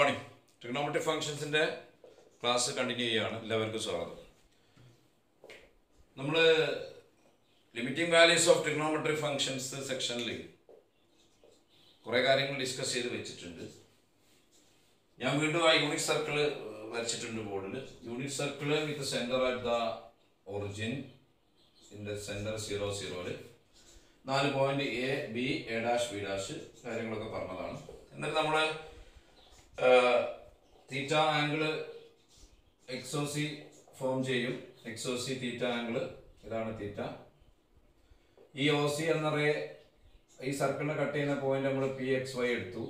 Morning trigonometry ഫങ്ഷൻസിൻ്റെ class continue ചെയ്യുകയാണ് എല്ലാവർക്കും സ്വാഗതം നമ്മൾ limiting values of trigonometry functions സെക്ഷനിൽ കുറേ കാര്യങ്ങൾ ഡിസ്കസ് ചെയ്ത് വെച്ചിട്ടുണ്ട് ഞാൻ വീണ്ടും ആ യൂണിറ്റ് സർക്കിൾ വരച്ചിട്ടുണ്ട് ബോർഡിൽ unit circle with centre at the origin in the centre zero സീറോയിൽ നാല് point A B A dash B dash കാര്യങ്ങളൊക്കെ പറഞ്ഞതാണ് എന്നിട്ട് നമ്മൾ തീറ്റ ആംഗിള് എക്സോസി ഫോം ചെയ്യും എക്സോസി തീറ്റ ആംഗിള് ഇതാണ് തീറ്റ ഈ ഒ സി എന്ന റേ ഈ സർക്കിളിനെ കട്ട് ചെയ്യുന്ന പോയിന്റ് നമ്മൾ പി എക്സ് വൈ എടുത്തു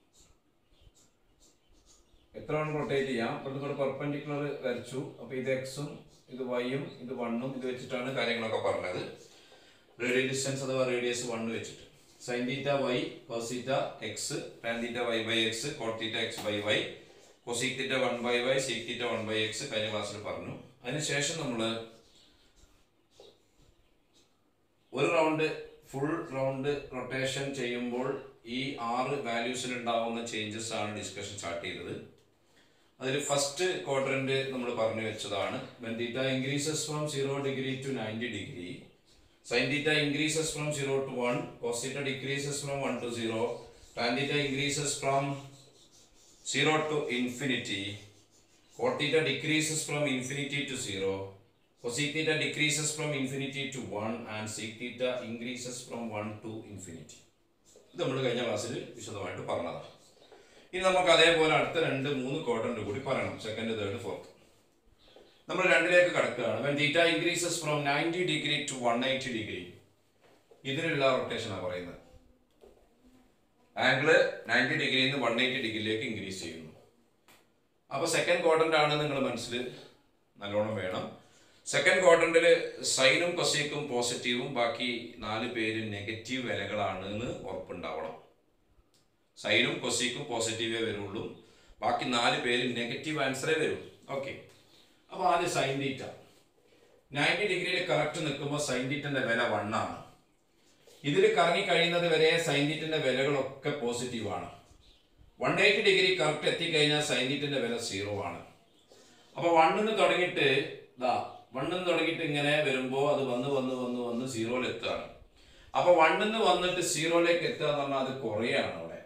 എത്ര വേണം റൊട്ടേറ്റ് ചെയ്യാം ഇവിടുന്ന് കൂടെ പെർപെൻഡിക്കുലർ വരച്ചു അപ്പോൾ ഇത് എക്സും ഇത് വൈയും ഇത് വണ്ണും ഇത് വെച്ചിട്ടാണ് കാര്യങ്ങളൊക്കെ പറഞ്ഞത് റേഡിയൽ ഡിസ്റ്റൻസ് അഥവാ റേഡിയസ് വണ്ണ് വെച്ചിട്ട് sine theta Y cos theta X tan theta Y by X cot theta X by Y cosec theta one by Y sec theta one by X കഴിഞ്ഞ ക്ലാസ്സിൽ പറഞ്ഞു അതിനുശേഷം നമ്മൾ ഒരു റൗണ്ട് ഫുൾ റൗണ്ട് റൊട്ടേഷൻ ചെയ്യുമ്പോൾ ഈ ആറ് വാല്യൂസിൽ ഉണ്ടാവുന്ന ചേഞ്ചസ് ആണ് ഡിസ്കഷൻ സ്റ്റാർട്ട് ചെയ്തത് അതിൽ ഫസ്റ്റ് ക്വാഡ്രന്റ് നമ്മൾ പറഞ്ഞു വെച്ചതാണ് when theta increases from zero degree to ninety degree sine theta increases from zero to one cos theta decreases from one to zero tan theta increases from zero to infinity cot theta decreases from infinity to zero cosec theta decreases from infinity to 1 and sec theta increases from 1 to infinity ഇത് നമ്മൾ കഴിഞ്ഞ ക്ലാസ്സിൽ വിശദമായിട്ട് പറഞ്ഞതാണ് ഇനി നമുക്ക് അതേപോലെ അടുത്ത രണ്ട് മൂന്ന് ക്വാഡ്രന്റ് കൂടി പറയണം സെക്കൻഡ് തേർഡ് ഫോർത്ത് നമ്മൾ രണ്ടിലേക്ക് കടക്കുകയാണ് when theta increases from ninety degree to one eighty degree ഇതിലുള്ള റൊട്ടേഷനാണ് പറയുന്നത് ആംഗിള് നയൻറ്റി ഡിഗ്രിയിൽ നിന്ന് വൺ എയ്റ്റി ഡിഗ്രിയിലേക്ക് ഇൻക്രീസ് ചെയ്യുന്നു അപ്പോൾ സെക്കൻഡ് ക്വാഡ്രന്റ് ആണ് നിങ്ങൾ മനസ്സിൽ നല്ലോണം വേണം സെക്കൻഡ് ക്വാർട്ടറിൽ സൈനും കൊസൈക്കും പോസിറ്റീവും ബാക്കി നാല് പേര് നെഗറ്റീവ് വിലകളാണ് എന്ന് ഉറപ്പുണ്ടാവണം സൈനും കൊസൈക്കും പോസിറ്റീവേ വരുള്ളൂ ബാക്കി നാല് പേര് നെഗറ്റീവ് ആൻസറേ വരും ഓക്കെ അപ്പോൾ ആദ്യം സൈൻ തീറ്റ നയൻറ്റി ഡിഗ്രിയിൽ കറക്റ്റ് നിൽക്കുമ്പോൾ സൈൻ തീറ്റൻ്റെ വില വണ്ണാണ് ഇതിൽ കറങ്ങി കഴിയുന്നത് വരെ സൈൻ തീറ്റൻ്റെ വിലകളൊക്കെ പോസിറ്റീവാണ് വൺ എയ്റ്റി ഡിഗ്രി കറക്റ്റ് എത്തിക്കഴിഞ്ഞാൽ സൈൻ തീറ്റൻ്റെ വില സീറോ ആണ് അപ്പോൾ വണ്ണിന്ന് തുടങ്ങിയിട്ട് ഇതാ വണ്ണിന്ന് തുടങ്ങിയിട്ട് ഇങ്ങനെ വരുമ്പോൾ അത് വന്ന് വന്ന് വന്ന് വന്ന് സീറോയിൽ എത്തുകയാണ് അപ്പൊ വണ്ണിന്ന് വന്നിട്ട് സീറോയിലേക്ക് എത്തുക എന്ന് പറഞ്ഞാൽ അത് കുറയാണ് അവിടെ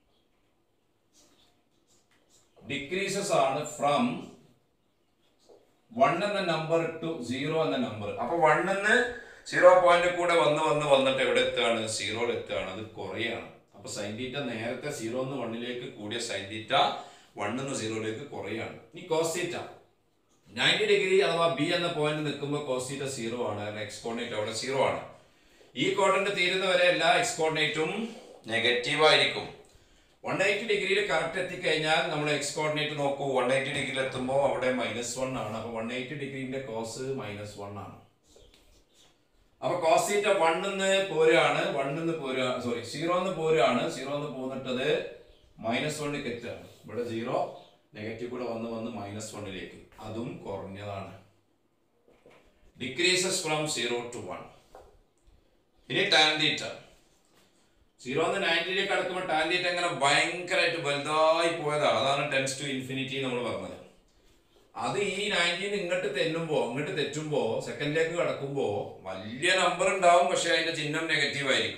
ഡിക്രീസസ് ആണ് ഫ്രം വൺ എന്ന നമ്പർ ടു സീറോ എന്ന നമ്പർ അപ്പൊ വണ്ണിന്ന് സീറോ പോയിന്റ് കൂടെ വന്ന് വന്ന് വന്നിട്ട് എവിടെ എത്തുകയാണ് സീറോയിൽ എത്തുകയാണ് അത് കുറയാണ് അപ്പൊ സൈൻ തീറ്റ നേരത്തെ സീറോ എന്ന് വണ്ണിലേക്ക് കൂടിയ സൈൻ തീറ്റ വണ്ണിന്ന് സീറോയിലേക്ക് കുറയാണ് ഇനി കോസ് തീറ്റ നയൻറ്റി ഡിഗ്രി അഥവാ ബി എന്ന പോയിന്റ് നിൽക്കുമ്പോൾ കോസീറ്റ സീറോ ആണ് കാരണം എക്സ് കോർഡിനേറ്റ് അവിടെ സീറോ ആണ് ഈ ക്വാഡ്രന്റ് തീരുന്നവരെ എല്ലാ എക്സ് കോർഡിനേറ്റും നെഗറ്റീവ് ആയിരിക്കും വൺ എയ്റ്റി ഡിഗ്രിയിൽ കറക്റ്റ് എത്തിക്കഴിഞ്ഞാൽ നമ്മൾ എക്സ് കോർഡിനേറ്റ് നോക്കൂ വൺ എയ്റ്റി ഡിഗ്രിയിൽ എത്തുമ്പോൾ അവിടെ മൈനസ് വൺ ആണ് അപ്പൊ വൺ എയ്റ്റി ഡിഗ്രിന്റെ കോസ് മൈനസ് വൺ ആണ് അപ്പൊ കോസീറ്റ വണ്ണിന്ന് പോരുകയാണ് വണ്ണിന്ന് പോരുക സോറി സീറോന്ന് പോരുകയാണ് സീറോന്ന് പോന്നിട്ടത് മൈനസ് വണ്ണിലേക്ക് എത്തുകയാണ് ഇവിടെ സീറോ നെഗറ്റീവ് കൂടെ വന്ന് വന്ന് മൈനസ് വണ്ണിലേക്ക് അതും കുറഞ്ഞതാണ് decreases from zero to one ഇനി ടാൻ തീറ്റ സീറോ എന്ന് നയൻറ്റിയിലേക്ക് കടക്കുമ്പോൾ ടാൻ തീറ്റ അങ്ങനെ ഭയങ്കരമായിട്ട് വലുതായി പോയതാണ് അതാണ് ടെൻസ് ടു ഇൻഫിനിറ്റി നമ്മൾ പറഞ്ഞത് അത് ഈ നയൻറ്റീൻ ഇങ്ങോട്ട് തെന്നുമ്പോൾ ഇങ്ങോട്ട് തെറ്റുമ്പോൾ സെക്കൻഡിലേക്ക് കടക്കുമ്പോൾ വലിയ നമ്പർ ഉണ്ടാവും പക്ഷെ അതിന്റെ ചിഹ്നം നെഗറ്റീവ് ആയിരിക്കും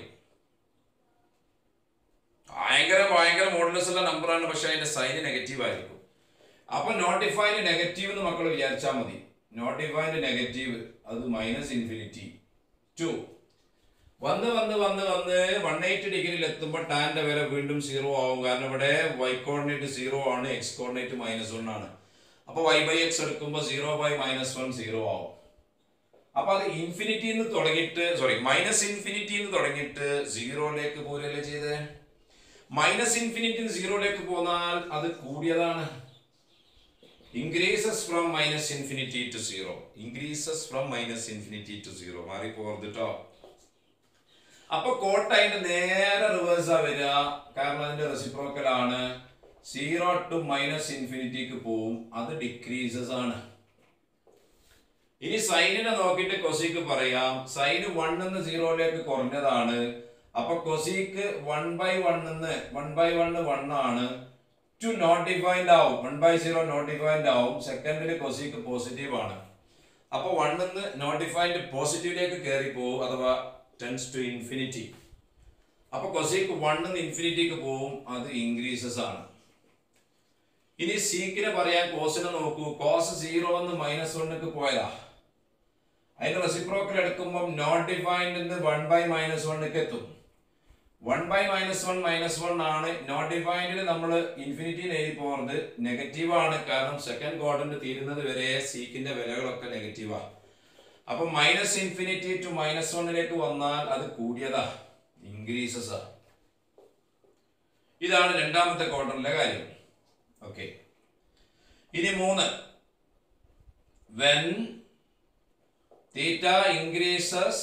ഭയങ്കര ഭയങ്കര മോഡലസ് ഉള്ള നമ്പറാണ് പക്ഷെ അതിന്റെ സൈന് നെഗറ്റീവ് ആയിരിക്കും അപ്പൊ നോട്ടിഫൈഡ് നെഗറ്റീവ് എന്ന് മക്കൾ വിചാരിച്ചാൽ മതി നോട്ടിഫൈഡ് നെഗറ്റീവ് അത് മൈനസ് ഇൻഫിനിറ്റി ടു വന്ന് വന്ന് വന്ന് വന്ന് വൺ എയ്റ്റി ഡിഗ്രിയിൽ എത്തുമ്പോൾ ടാന്റെ വില വീണ്ടും സീറോ ആവും കാരണം ഇവിടെ വൈ കോർഡിനേറ്റ് സീറോ ആണ് എക്സ് കോർഡിനേറ്റ് മൈനസ് വൺ ആണ് അപ്പൊ വൈ ബൈ എക്സ് എടുക്കുമ്പോൾ zero by minus one zero ആവും അപ്പൊ അത് ഇൻഫിനിറ്റിന്ന് തുടങ്ങിയിട്ട് സോറി മൈനസ് ഇൻഫിനിറ്റിന്ന് തുടങ്ങിയിട്ട് സീറോയിലേക്ക് പോരല്ലേ ചെയ്തേ മൈനസ് ഇൻഫിനിറ്റി സീറോയിലേക്ക് പോന്നാൽ അത് കൂടിയതാണ് increases from minus infinity to zero increases from minus infinity to zero മാറി പോർന്നിട്ടോ അപ്പൊ കോട്ട അതിന്റെ നേരെ റിവേഴ്സാ വരിക കാരണം അതിന്റെ റെസിപ്രോക്കൽ ആണ് സീറോ ടു മൈനസ് ഇൻഫിനിറ്റിക്ക് പോവും അത് ഡിക്രീസസ് ആണ് ഇനി സൈനിനെ നോക്കിയിട്ട് കൊസിക്ക് പറയാം സൈന് വണ്ണിന്ന് സീറോയിലേക്ക് കുറഞ്ഞതാണ് അപ്പൊ കൊസീക്ക് വൺ ബൈ വണ്ണിന്ന് വൺ ബൈ വണ്ണ് വൺ ആണ് ടു നോട്ട് ഡിഫൈൻഡ് ആവും one by zero not defined ആവും സെക്കൻഡിൽ കൊസീക്ക് പോസിറ്റീവ് ആണ് അപ്പോൾ വണ്ണിന്ന് നോട്ട് ഡിഫൈൻഡ് പോസിറ്റീവിലേക്ക് കയറി പോകും അഥവാ ടെൻസ് ടു ഇൻഫിനിറ്റി അപ്പൊ കൊസീക്ക് വണ്ണിന്ന് ഇൻഫിനിറ്റിക്ക് പോവും അത് ഇൻക്രീസസ് ആണ് ഇനി സീക്കിനെ പറയാൻ കോസിനെ നോക്കൂ കോസ് സീറോ എന്ന് മൈനസ് വണ്ണിക്ക് പോയതാ അതിന്റെ റെസിപ്രോക്കൽ എടുക്കുമ്പോൾ not defined one by minus വണ്ണിക്ക് എത്തും one by minus one minus one ആണ് നോട്ട് ഡിഫൈൻഡിൽ നമ്മൾ ഇൻഫിനിറ്റി എഴുതി പോകുന്നത് നെഗറ്റീവ് ആണ് കാരണം സെക്കൻഡ് ക്വാർട്ടറിന് തീരുന്നത് വരെ സീക്കിന്റെ വിലകളൊക്കെ നെഗറ്റീവാ അപ്പൊ മൈനസ് ഇൻഫിനിറ്റി ടു മൈനസ് വണ്ണിലേക്ക് വന്നാൽ അത് കൂടിയതാ ഇൻക്രീസസ് ആ ഇതാണ് രണ്ടാമത്തെ ക്വാർട്ടറിലെ കാര്യം ഓക്കെ ഇനി മൂന്ന് when theta increases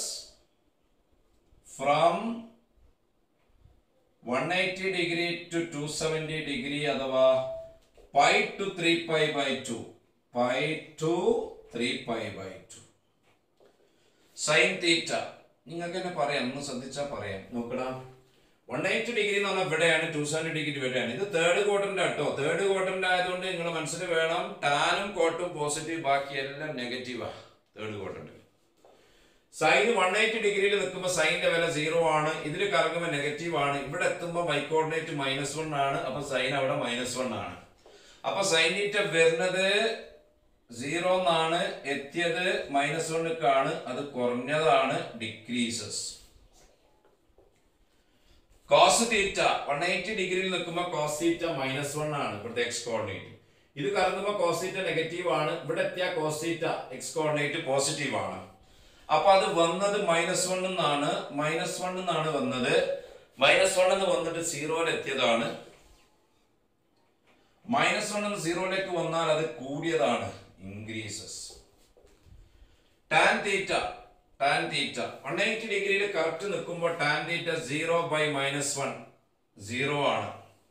from one eighty degree to two seventy degree അഥവാ pi to three pi by two pi to three pi by two sine theta നിങ്ങൾക്ക് തന്നെ പറയാം ഒന്ന് ശ്രദ്ധിച്ചാൽ പറയാം നോക്കടാ വൺ എയ്റ്റി ഡിഗ്രി എന്ന് പറഞ്ഞാൽ ഇവിടെയാണ് ടു സെവൻറ്റി ഡിഗ്രി ഇവിടെയാണ് ഇത് തേർഡ് ക്വാർട്ടറിന്റെ കേട്ടോ തേർഡ് ക്വാർട്ടറിന്റെ ആയതുകൊണ്ട് നിങ്ങൾ മനസ്സിൽ വേണം ടാനും കോട്ടും പോസിറ്റീവ് ബാക്കിയെല്ലാം നെഗറ്റീവാ തേർഡ് ക്വാർട്ടറിൽ സൈൻ വൺ എയ്റ്റി ഡിഗ്രിയിൽ നിൽക്കുമ്പോൾ സൈനിന്റെ വില സീറോ ആണ് ഇതിൽ കറങ്ങുമ്പോൾ നെഗറ്റീവ് ആണ് ഇവിടെ എത്തുമ്പോൾ ബൈ കോർഡിനേറ്റ് മൈനസ് വൺ ആണ് അപ്പൊ സൈൻ അവിടെ മൈനസ് വൺ ആണ് അപ്പൊ സൈനിറ്റ വരുന്നത് സീറോ എന്നാണ് എത്തിയത് മൈനസ് വണ്ണിക്കാണ് അത് കുറഞ്ഞതാണ് decreases cos theta one eighty ഡിഗ്രിയിൽ നിൽക്കുമ്പോൾ കോസ് തീറ്റ മൈനസ് വൺ ആണ് ഇവിടുത്തെ എക്സ് കോർഡിനേറ്റ് ഇത് കറങ്ങുമ്പോൾ കോസ് തീറ്റ നെഗറ്റീവ് ആണ് ഇവിടെ എത്തിയ cos theta x coordinate positive ആണ് അപ്പൊ അത് വന്നത് മൈനസ് വൺ എന്നാണ് മൈനസ് വൺ എന്നാണ് വന്നത് മൈനസ് വൺ എന്ന് വന്നിട്ട് സീറോയിൽ എത്തിയതാണ് മൈനസ് വൺ എന്ന് സീറോയിലേക്ക് വന്നാൽ അത് കൂടിയതാണ് increases tan theta tan theta one eighty ഡിഗ്രിയിൽ കറക്റ്റ് നിൽക്കുമ്പോൾ tan theta zero by minus one zero ആണ്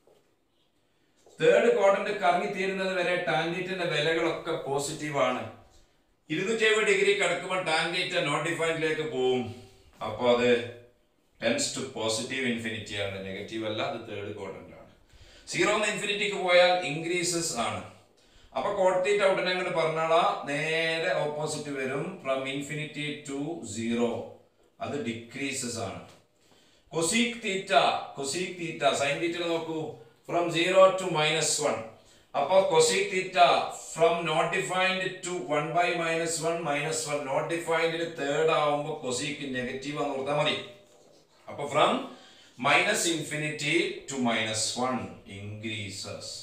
തേർഡ് ക്വാർട്ടറിൽ കറങ്ങി തീരുന്നത് വരെ ടാൻ തീറ്റന്റെ വിലകളൊക്കെ പോസിറ്റീവ് ആണ് ഇരുന്നൂറ്റി എഴുപത് ഡിഗ്രി കിടക്കുമ്പോൾ ടാൻ തീറ്റ നോട്ട് ഡിഫൈൻഡിലേക്ക് പോവും അപ്പോൾ അത് ടെൻസ് ടു പോസിറ്റീവ് ഇൻഫിനിറ്റി ആണ് നെഗറ്റീവ് അല്ല അത് തേർഡ് ക്വാർട്ടറിൽ ആണ് സീറോ എന്ന് ഇൻഫിനിറ്റിക്ക് പോയാൽ ഇൻക്രീസസ് ആണ് അപ്പൊ കോട്ടീറ്റ ഉടനെ അങ്ങോട്ട് പറഞ്ഞാളാ നേരെ ഓപ്പോസിറ്റ് വരും ഫ്രം ഇൻഫിനിറ്റി ടു സീറോ അത് ഡിക്രീസസ് ആണ് cosec theta cosec theta sine theta നോക്കൂ from zero to minus one അപ്പൊ cosec theta from not defined to one by minus one minus one not ഡിഫൈൻഡിൽ തേർഡ് ആവുമ്പോൾ cosec negative എന്ന് ഓർത്താൽ മതി അപ്പൊ from minus infinity to minus one increases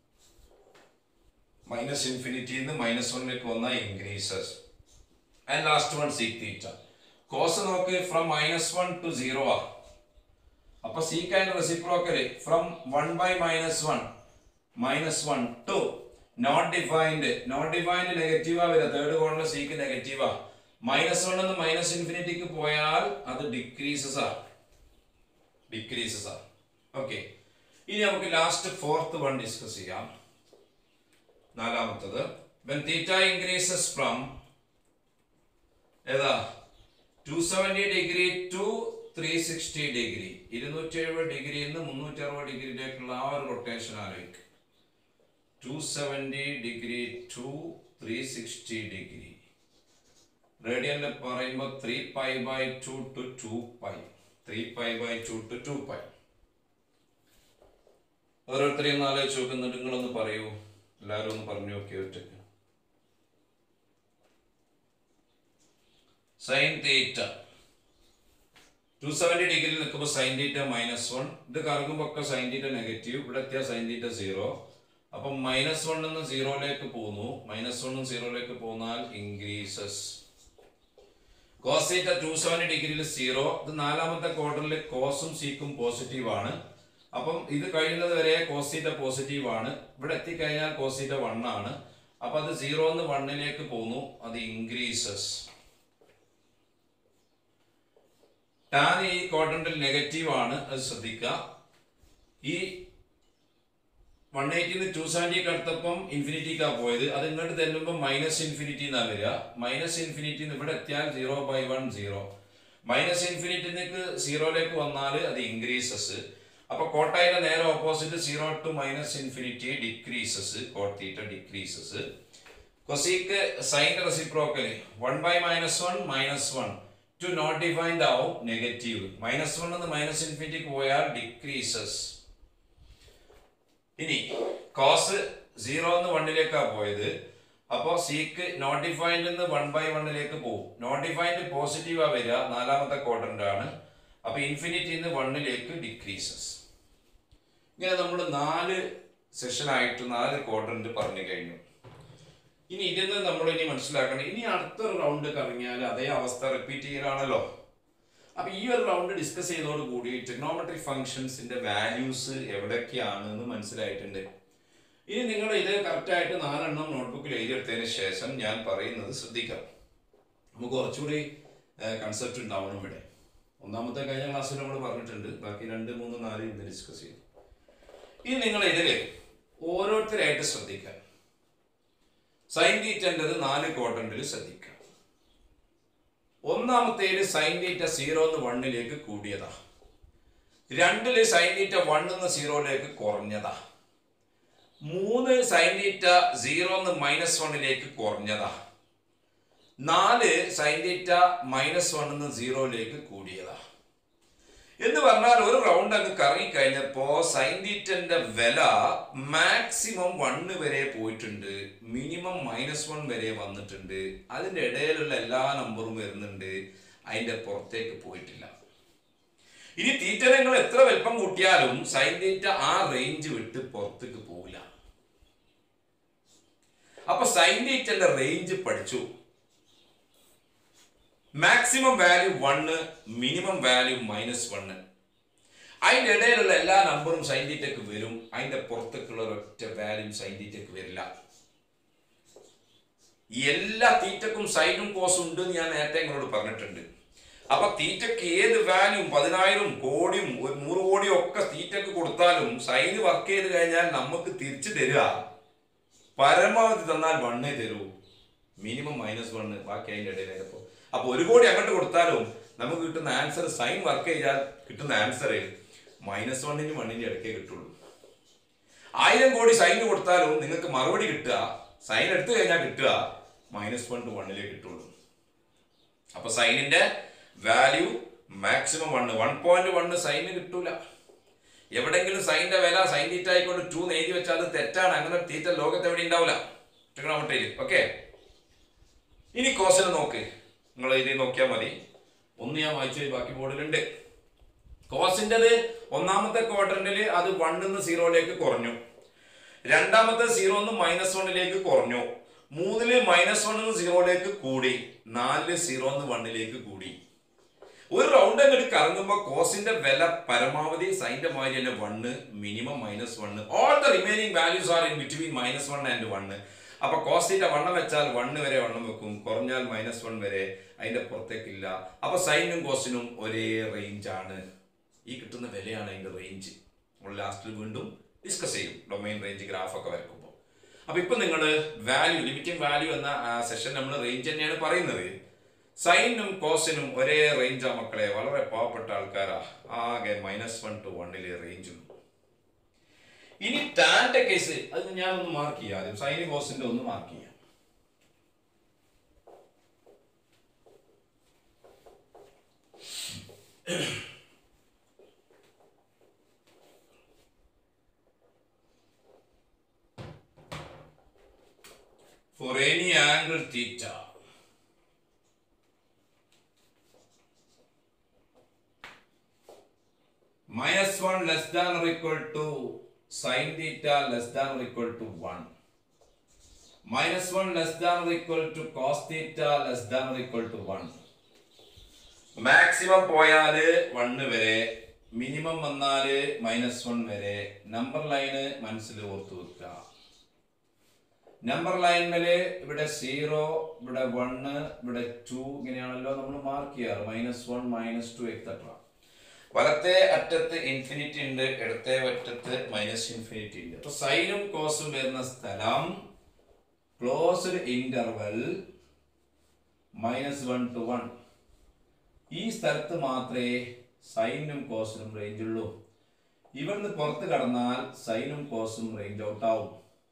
minus ഇൻഫിനിറ്റിന്ന് minus വണ്ണിലേക്ക് വന്ന increases and last one sec theta cos നോക്ക് from minus one to zero ആ അപ്പൊ sec and reciprocal from one by minus one minus one to not defined not defined നെഗറ്റീവാ വരിക third കോണിലെ sec നെഗറ്റീവാ മൈനസ് വൺ എന്ന് minus ഇൻഫിനിറ്റിക്ക് പോയാൽ അത് ഡിക്രീസസ് ആ ഡിക്രീസസ് ആ ഓക്കെ ഇനി നമുക്ക് ലാസ്റ്റ് ഫോർത്ത് വൺ ഡിസ്കസ് ചെയ്യാം നാലാമത്തത് വെൻ തീറ്റ ഇൻക്രീസസ് ഫ്രം ഏതാ two seventy degree to three sixty degree ഇരുന്നൂറ്റി എഴുപത് ഡിഗ്രിയിൽ നിന്ന് മുന്നൂറ്റി അറുപത് ഡിഗ്രിയിലേക്കുള്ള ആ ഒരു റൊട്ടേഷൻ ആലോചിക്കുക two seventy degree to three sixty degree റേഡിയനിൽ പറയുമ്പോൾ three pi by two to two pi three pi by two to two pi ഓരോരുത്തരെയും ഒന്ന് ആലോചിച്ച് നോക്കുന്നുണ്ട് നിങ്ങളൊന്ന് പറയൂ എല്ലാവരും ഒന്ന് പറഞ്ഞു നോക്കി ഒറ്റയ്ക്ക് സൈൻ തീറ്റ ടു സെവൻറ്റി ഡിഗ്രിയിൽ നിൽക്കുമ്പോൾ സൈൻ തീറ്റ മൈനസ് വൺ ഇത് കറങ്ങുമ്പോൾ ഒക്കെ സൈൻ തീറ്റ നെഗറ്റീവ് ഇവിടെ എത്തിയ സൈൻ തീറ്റ സീറോ അപ്പം മൈനസ് വൺ നിന്ന് സീറോയിലേക്ക് പോകുന്നു മൈനസ് വണ്ണും സീറോയിലേക്ക് പോന്നാൽ increases cos theta two seventy ഡിഗ്രിയിൽ സീറോ ഇത് നാലാമത്തെ ക്വാർട്ടറിൽ കോസും സീക്കും പോസിറ്റീവ് ആണ് അപ്പം ഇത് കഴിയുന്നത് വരെ കോസീറ്റ പോസിറ്റീവ് ആണ് ഇവിടെ എത്തിക്കഴിഞ്ഞാൽ കോസീറ്റ വൺ ആണ് അപ്പൊ അത് സീറോ എന്ന് വണ്ണിലേക്ക് പോകുന്നു അത് ഇൻക്രീസസ് ടാൻ ഈ ക്വാഡ്രന്റിൽ നെഗറ്റീവ് ആണ് അത് ശ്രദ്ധിക്കുക ഈ വൺ എയ്റ്റിന്ന് ടു സെവൻറ്റിക്ക് അടുത്തപ്പം ഇൻഫിനിറ്റിക്കാ പോയത് അത് ഇങ്ങോട്ട് തരുമ്പോൾ മൈനസ് ഇൻഫിനിറ്റി എന്നാ വരിക മൈനസ് ഇൻഫിനിറ്റി ഇവിടെ എത്തിയാൽ zero by one zero minus ഇൻഫിനിറ്റിക്ക് സീറോയിലേക്ക് വന്നാൽ അത് ഇൻക്രീസസ് അപ്പൊ കോട്ടയുടെ നേരെ opposite zero to minus infinity decreases cot theta decreases cosec സൈൻ്റെ reciprocally one by minus one minus one to not defined ആവും നെഗറ്റീവ് മൈനസ് വൺ എന്ന് മൈനസ് ഇൻഫിനിറ്റിക്ക് പോയാൽ ഡിക്രീസസ് ഇനി കോസ് സീറോ എന്ന് വണ്ണിലേക്കാണ് പോയത് അപ്പോൾ സീക്ക് നോട്ടിഫൈൻഡ് നിന്ന് വൺ ബൈ വണ്ണിലേക്ക് പോകും നോട്ടിഫൈൻഡ് പോസിറ്റീവാ വരിക നാലാമത്തെ ക്വാഡ്രന്റ് ആണ് അപ്പൊ ഇൻഫിനിറ്റി നിന്ന് വണ്ണിലേക്ക് ഡിക്രീസസ് ഇങ്ങനെ നമ്മൾ നാല് സെഷനായിട്ട് നാല് ക്വാഡ്രന്റ് പറഞ്ഞു കഴിഞ്ഞു ഇനി ഇതിന്ന് നമ്മൾ ഇനി മനസ്സിലാക്കണം ഇനി അടുത്തൊരു റൗണ്ട് കറങ്ങിയാൽ അതേ അവസ്ഥ റിപ്പീറ്റ് ചെയ്യലാണല്ലോ അപ്പൊ ഈ ഒരു റൗണ്ട് ഡിസ്കസ് ചെയ്തോട് കൂടി ട്രിഗ്നോമെട്രിക് ഫംഗ്ഷൻസിന്റെ വാല്യൂസ് എവിടൊക്കെയാണെന്ന് മനസ്സിലായിട്ടുണ്ട് ഇനി നിങ്ങൾ ഇത് കറക്റ്റായിട്ട് നാലെണ്ണം നോട്ട്ബുക്കിൽ എഴുതിയെടുത്തതിന് ശേഷം ഞാൻ പറയുന്നത് ശ്രദ്ധിക്കാം നമുക്ക് കുറച്ചുകൂടി കൺസെപ്റ്റ് ഉണ്ടാവണം ഇവിടെ ഒന്നാമത്തെ കഴിഞ്ഞ ക്ലാസ്സിൽ നമ്മൾ പറഞ്ഞിട്ടുണ്ട് ബാക്കി രണ്ട് മൂന്ന് നാല് ഇന്ന് ഡിസ്കസ് ചെയ്തു ഇനി നിങ്ങൾ ഇതിൽ ഓരോരുത്തരായിട്ട് ശ്രദ്ധിക്കാം സൈൻ തീറ്റൻ്റെത് നാല് ക്വാർട്ടറിൽ ശ്രദ്ധിക്കാം ഒന്നാമത്തേല് സൈൻ തീറ്റ സീറോ എന്ന് വണ്ണിലേക്ക് കൂടിയതാ രണ്ടില് സൈൻ തീറ്റ വണ്ണിന്ന് സീറോയിലേക്ക് കുറഞ്ഞതാ മൂന്ന് സൈൻ തീറ്റ സീറോ എന്ന് മൈനസ് വണ്ണിലേക്ക് കുറഞ്ഞതാ നാല് സൈൻ തീറ്റ മൈനസ് വണ്ണിന്ന് സീറോയിലേക്ക് കൂടിയതാ എന്ന് പറഞ്ഞാൽ ഒരു റൗണ്ട് അങ്ങ് കറങ്ങി കഴിഞ്ഞപ്പോ സൈൻ തീറ്റന്റെ വില മാക്സിമം വണ്ണ് വരെ പോയിട്ടുണ്ട് മിനിമം മൈനസ് വൺ വരെ വന്നിട്ടുണ്ട് അതിന്റെ ഇടയിലുള്ള എല്ലാ നമ്പറും വരുന്നുണ്ട് അതിന്റെ പുറത്തേക്ക് പോയിട്ടില്ല ഇനി തീറ്റ നിങ്ങൾ എത്ര വലിപ്പം കൂട്ടിയാലും സൈൻ തീറ്റ ആ റേഞ്ച് വിട്ട് പുറത്തേക്ക് പോകില്ല അപ്പൊ സൈൻ തീറ്റന്റെ റേഞ്ച് പഠിച്ചു maximum value one minimum value minus one അതിൻ്റെ ഇടയിലുള്ള എല്ലാ നമ്പറും സൈൻ തീറ്റക്ക് വരും അതിന്റെ പുറത്തേക്കുള്ള ഒരൊറ്റ വാല്യൂ സൈൻ തീറ്റക്ക് വരില്ല ഈ എല്ലാ തീറ്റക്കും സൈനും കോസും ഉണ്ട് എന്ന് ഞാൻ നേരത്തെ നിങ്ങളോട് പറഞ്ഞിട്ടുണ്ട് അപ്പൊ തീറ്റക്ക് ഏത് വാല്യൂ പതിനായിരം കോടിയും ഒരു നൂറ് കോടിയും ഒക്കെ തീറ്റക്ക് കൊടുത്താലും സൈന് വർക്ക് ചെയ്ത് കഴിഞ്ഞാൽ നമുക്ക് തിരിച്ചു തരിക പരമാവധി തന്നാൽ വണ്ണേ തരൂ മിനിമം മൈനസ് വണ്ണ് ബാക്കി അതിൻ്റെ ഇടയിലേക്ക് അപ്പോൾ അപ്പൊ ഒരു കോടി അങ്ങോട്ട് കൊടുത്താലും നമുക്ക് കിട്ടുന്ന ആൻസർ സൈൻ വർക്ക് ചെയ്താൽ കിട്ടുന്ന ആൻസർ മൈനസ് വണ്ണിന് വണ്ണിന്റെ ഇടയ്ക്കേ കിട്ടുള്ളൂ ആയിരം കോടി സൈന് കൊടുത്താലും നിങ്ങൾക്ക് മറുപടി കിട്ടുക സൈൻ എടുത്തു കഴിഞ്ഞാൽ കിട്ടുക മൈനസ് വൺ ടു വണ്ണിലേ കിട്ടുള്ളൂ അപ്പൊ സൈനിന്റെ value maximum one one point one sine കിട്ടൂല എവിടെങ്കിലും സൈനിന്റെ വില സൈൻ തീറ്റ ആയിക്കൊണ്ട് ടു എഴുതി വെച്ചാൽ അത് തെറ്റാണ് അങ്ങനെ ഒരു തീറ്റ ലോകത്ത് എവിടെ ഉണ്ടാവില്ല ട്രിഗണോമെട്രിയിൽ ഓക്കെ ഇനി കോസിനെ നോക്ക് നിങ്ങൾ എഴുതി നോക്കിയാൽ മതി ഒന്ന് ഞാൻ വായിച്ചു ബാക്കി ബോർഡിലുണ്ട് കോസിൻ്റെത് ഒന്നാമത്തെ ക്വാർട്ടറിൽ അത് വണ്ണിന്ന് സീറോയിലേക്ക് കുറഞ്ഞു രണ്ടാമത്തെ സീറോ നിന്ന് മൈനസ് വണ്ണിലേക്ക് കുറഞ്ഞു മൂന്നില് മൈനസ് വണ്ണിന്ന് സീറോയിലേക്ക് കൂടി നാലില് സീറോ നിന്ന് വണ്ണിലേക്ക് കൂടി ഒരു റൗണ്ട് അങ്ങോട്ട് കറങ്ങുമ്പോൾ കോസിന്റെ വില പരമാവധി സൈൻ്റെ മാതിരി തന്നെ one minimum minus one all the remaining values are in between minus one and one അപ്പൊ കോസിന്റെ വണ്ണം വെച്ചാൽ വണ്ണ് വരെ വണ്ണം വെക്കും കുറഞ്ഞാൽ മൈനസ് വൺ വരെ അതിന്റെ പുറത്തേക്കില്ല അപ്പൊ സൈനും കോസിനും ഒരേ റേഞ്ച് ആണ് ഈ കിട്ടുന്ന വിലയാണ് അതിന്റെ റേഞ്ച് നമ്മൾ ലാസ്റ്റിൽ വീണ്ടും ഡിസ്കസ് ചെയ്യും ഡൊമൈൻ റേഞ്ച് ഗ്രാഫ് ഒക്കെ വരക്കുമ്പോൾ അപ്പൊ ഇപ്പൊ നിങ്ങൾ വാല്യൂ ലിമിറ്റിംഗ് വാല്യൂ എന്ന സെഷൻ നമ്മൾ റേഞ്ച് തന്നെയാണ് പറയുന്നത് സൈനും കോസിനും ഒരേ റേഞ്ചാ മക്കളെ വളരെ പാവപ്പെട്ട ആൾക്കാരാ ആകെ മൈനസ് വൺ ടു വണ്ണിലെ റേഞ്ചുള്ളൂ ഇനി ടാന്റെ കേസ് അത് ഞാനൊന്ന് മാർക്ക് ചെയ്യാം ആദ്യം സൈന് കോസിന്റെ ഒന്ന് മാർക്ക് ചെയ്യാം for any angle theta minus 1 less than or equal to sin theta less than or equal to 1 minus 1 less than or equal to cos theta less than or equal to 1 maximum പോയാല് one വരെ minimum വന്നാല് minus one വരെ number line മനസ്സിൽ ഓർത്തു വെക്കുക number ലൈനില് ഇവിടെ zero ഇവിടെ one ഇവിടെ ടു ഇങ്ങനെയാണല്ലോ നമ്മൾ മാർക്ക് ചെയ്യാറ് minus one minus two etcetera വലത്തെ അറ്റത്ത് ഇൻഫിനിറ്റി ഉണ്ട് ഇടത്തെ അറ്റത്ത് മൈനസ് ഇൻഫിനിറ്റി ഉണ്ട് അപ്പൊ സൈനും കോസും വരുന്ന സ്ഥലം closed interval minus one to one ഈ സ്ഥലത്ത് മാത്രമേ സൈനും കോസിനും റേഞ്ച് ഉള്ളൂ ഇവിടുന്ന് പുറത്ത് കടന്നാൽ സൈനും കോസും റേഞ്ച് ഔട്ട് ആവും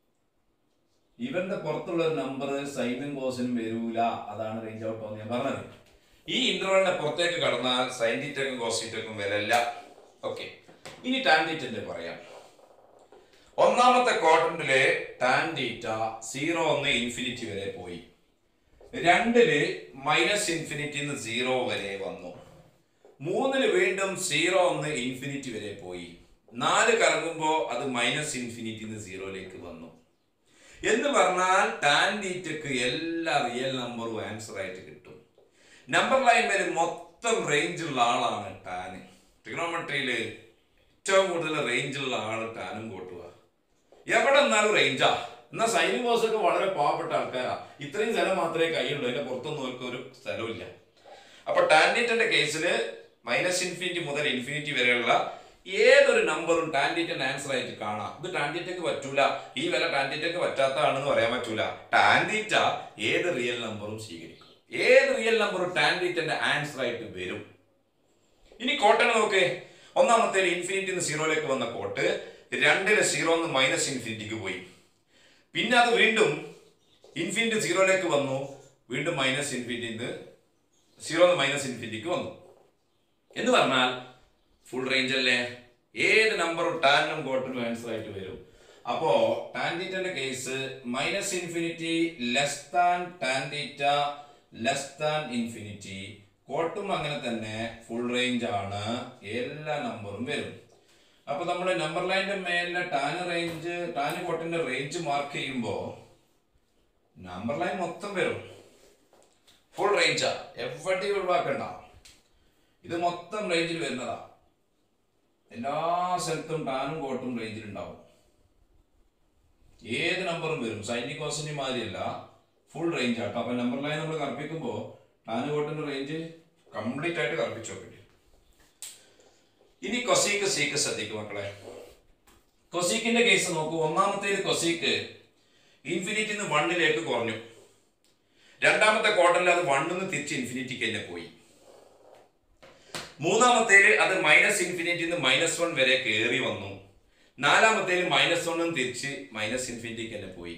ഇവന്റെ പുറത്തുള്ള ഒരു നമ്പർ സൈനും കോസിനും വരൂല അതാണ് റേഞ്ച് ഔട്ട് ആവും ഞാൻ പറഞ്ഞത് ഈ ഇന്റർവെലിന്റെ പുറത്തേക്ക് കടന്നാൽ സൈൻ തീറ്റക്കും കോസ് തീറ്റക്കും വരല്ല ഓക്കെ ഇനി ടാൻ തീറ്റന്റെ പറയാം ഒന്നാമത്തെ ക്വാർട്ടറിലെ ടാൻ തീറ്റ സീറോ ഒന്ന് ഇൻഫിനിറ്റി വരെ പോയി രണ്ടില് മൈനസ് ഇൻഫിനിറ്റി സീറോ വരെ വന്നു മൂന്നില് വീണ്ടും സീറോ ഒന്ന് ഇൻഫിനിറ്റി വരെ പോയി നാല് കറങ്ങുമ്പോൾ അത് മൈനസ് ഇൻഫിനിറ്റി സീറോയിലേക്ക് വന്നു എന്ന് പറഞ്ഞാൽ ടാൻ തീറ്റക്ക് എല്ലാ റിയൽ നമ്പറും ആൻസർ ആയിട്ട് കിട്ടും നമ്പർ ലൈൻ വരെ മൊത്തം റേഞ്ചുള്ള ആളാണ് ടാൻ ട്രിഗണോമെട്രിയിൽ ഏറ്റവും കൂടുതൽ റേഞ്ചുള്ള ആൾ ടാനും കൂട്ടുക എവിടെ നിന്നാലും റേഞ്ചാ എന്നാൽ സൈനിക ബോസ് ഒക്കെ വളരെ പാവപ്പെട്ട ആൾക്കാരാ ഇത്രയും സ്ഥലം മാത്രമേ കൈയുള്ളൂ അതിന്റെ പുറത്തൊന്നും അവർക്ക് ഒരു സ്ഥലമില്ല അപ്പൊ ടാൻഡിറ്റിന്റെ കേസിൽ മൈനസ് ഇൻഫിനിറ്റി മുതൽ ഇൻഫിനിറ്റി വരെയുള്ള ഏതൊരു നമ്പറും ടാൻഡിറ്റിന്റെ ആൻസർ ആയിട്ട് കാണാം ഇത് ടാൻഡിറ്റക്ക് പറ്റൂല ഈ വില ടാൻഡിറ്റക്ക് പറ്റാത്തതാണെന്ന് പറയാൻ പറ്റൂല ടാൻഡിറ്റ ഏത് റിയൽ നമ്പറും സ്വീകരിക്കും ഏത് റിയൽ നമ്പറും ടാൻഡിറ്റന്റെ ആൻസർ ആയിട്ട് വരും ഇനി കോട്ടനെ നോക്ക് ഒന്നാമത്തെ ഇൻഫിനിറ്റി നിന്ന് സീറോയിലേക്ക് വന്ന കോട്ട് രണ്ടിന് സീറോ നിന്ന് മൈനസ് ഇൻഫിനിറ്റിക്ക് പോയി പിന്നെ അത് വീണ്ടും ഇൻഫിനിറ്റി സീറോയിലേക്ക് വന്നു വീണ്ടും മൈനസ് ഇൻഫിനിറ്റി സീറോ നിന്ന് മൈനസ് ഇൻഫിനിറ്റിക്ക് വന്നു എന്ന് പറഞ്ഞാൽ ഫുൾ റേഞ്ച് അല്ലേ ഏത് നമ്പറും ടാനും കോട്ടനും ആൻസർ ആയിട്ട് വരും അപ്പോ ടാൻ തീറ്റന്റെ case minus infinity less than tan theta less than infinity കോട്ടും അങ്ങനെ തന്നെ ഫുൾ റേഞ്ച് ആണ് എല്ലാ നമ്പറും വരും അപ്പൊ നമ്മൾ നമ്പർ ലൈനിന്റെ മേലിലെ ടാൻ റേഞ്ച് ടാൻ കോട്ടിന്റെ റേഞ്ച് മാർക്ക് ചെയ്യുമ്പോൾ നമ്പർ ലൈൻ മൊത്തം വരും ഫുൾ റേഞ്ചാ എവിടെയും ഒഴിവാക്കണ്ട ഇത് മൊത്തം റേഞ്ചിൽ വരുന്നതാ എല്ലാ സ്ഥലത്തും ടാനും കോട്ടും റേഞ്ചിൽ ഉണ്ടാവും ഏത് നമ്പറും വരും സൈനിക് കോസിന്റെ മാതിരിയല്ല ഫുൾ റേഞ്ച് ആട്ടോ അപ്പൊ നമ്പർ ലൈൻ നമ്മൾ കറപ്പിക്കുമ്പോൾ ടാന് കോട്ടിന്റെ റേഞ്ച് കംപ്ലീറ്റ് ആയിട്ട് കറപ്പിച്ചു നോക്കേണ്ടി ഇനി കൊസീക്ക് സീക്ക് ശ്രദ്ധിക്കും മക്കളെ കൊസീക്കിന്റെ കേസ് നോക്കൂ ഒന്നാമത്തേത് കൊസീക്ക് ഇൻഫിനിറ്റി നിന്ന് വണ്ണിലേക്ക് കുറഞ്ഞു രണ്ടാമത്തെ ക്വാർട്ടറിൽ അത് വണ്ണിൽ നിന്ന് തിരിച്ച് ഇൻഫിനിറ്റിക്ക് തന്നെ പോയി മൂന്നാമത്തേല് അത് മൈനസ് ഇൻഫിനിറ്റി നിന്ന് മൈനസ് വൺ വരെ കയറി വന്നു നാലാമത്തേല് മൈനസ് വണ്ണും തിരിച്ച് മൈനസ് ഇൻഫിനിറ്റിക്ക് തന്നെ പോയി